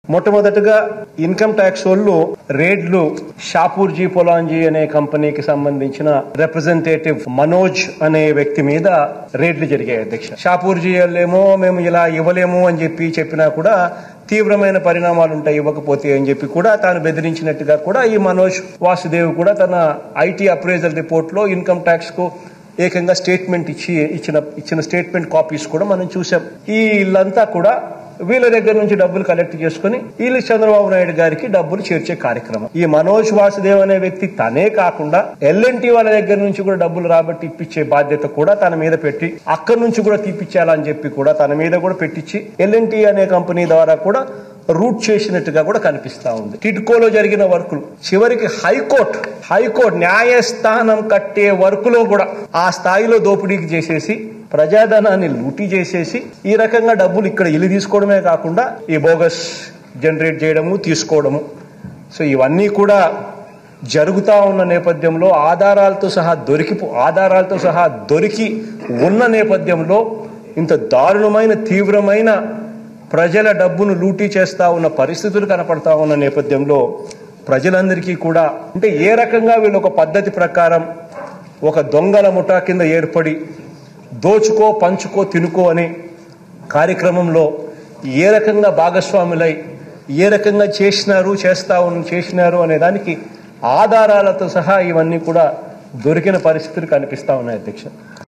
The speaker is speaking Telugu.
మొట్టమొదటగా ఇన్కమ్ ట్యాక్స్ వాళ్ళు రేడ్లు షాపూర్జీ పొలాంజీ అనే కంపెనీకి సంబంధించిన రిప్రజెంటేటివ్ మనోజ్ అనే వ్యక్తి మీద రేడ్లు జరిగాయి అధ్యక్ష షాపూర్జీ వాళ్ళేమో మేము ఇలా ఇవ్వలేము అని చెప్పి చెప్పినా కూడా తీవ్రమైన పరిణామాలు ఉంటాయి ఇవ్వకపోతే అని చెప్పి కూడా తాను బెదిరించినట్టుగా కూడా ఈ మనోజ్ వాసుదేవ్ కూడా తన ఐటీ అప్రైజల్ రిపోర్ట్ లో ఇన్కమ్ ట్యాక్స్ కు ఏకంగా స్టేట్మెంట్ ఇచ్చి ఇచ్చిన ఇచ్చిన స్టేట్మెంట్ కాపీస్ కూడా మనం చూసాం ఈ ఇల్లంతా కూడా వీళ్ళ దగ్గర నుంచి డబ్బులు కలెక్ట్ చేసుకుని వీళ్ళు చంద్రబాబు నాయుడు గారికి డబ్బులు చేర్చే కార్యక్రమం ఈ మనోజ్ వాసుదేవ్ అనే వ్యక్తి తనే కాకుండా ఎల్ఎన్టీ వాళ్ళ దగ్గర నుంచి కూడా డబ్బులు రాబట్టి ఇప్పించే బాధ్యత కూడా తన మీద పెట్టి అక్కడి నుంచి కూడా తీపిచ్చాలని చెప్పి కూడా తన మీద కూడా పెట్టించి ఎల్ఎన్టీ అనే కంపెనీ ద్వారా కూడా రూట్ చేసినట్టుగా కూడా కనిపిస్తా ఉంది టిడ్కోలో జరిగిన వర్కులు చివరికి హైకోర్టు హైకోర్టు న్యాయస్థానం కట్టే వర్కులో కూడా ఆ స్థాయిలో దోపిడీకి చేసేసి ప్రజాధనాన్ని లూటీ చేసేసి ఈ రకంగా డబ్బులు ఇక్కడ ఇల్లు తీసుకోవడమే కాకుండా ఈ బోగస్ జనరేట్ చేయడము తీసుకోవడము సో ఇవన్నీ కూడా జరుగుతా ఉన్న నేపథ్యంలో ఆధారాలతో సహా దొరికి ఆధారాలతో సహా దొరికి ఉన్న నేపథ్యంలో ఇంత దారుణమైన తీవ్రమైన ప్రజల డబ్బును లూటీ చేస్తా ఉన్న పరిస్థితులు కనపడతా ఉన్న నేపథ్యంలో ప్రజలందరికీ కూడా అంటే ఏ రకంగా వీళ్ళు ఒక పద్ధతి ప్రకారం ఒక దొంగల ముఠా కింద ఏర్పడి దోచుకో పంచుకో తినుకో అనే కార్యక్రమంలో ఏ రకంగా భాగస్వాములై ఏ రకంగా చేసినారు చేస్తా ఉన్న చేసినారు అనే దానికి ఆధారాలతో సహా ఇవన్నీ కూడా దొరికిన పరిస్థితులు కనిపిస్తా ఉన్నాయి అధ్యక్ష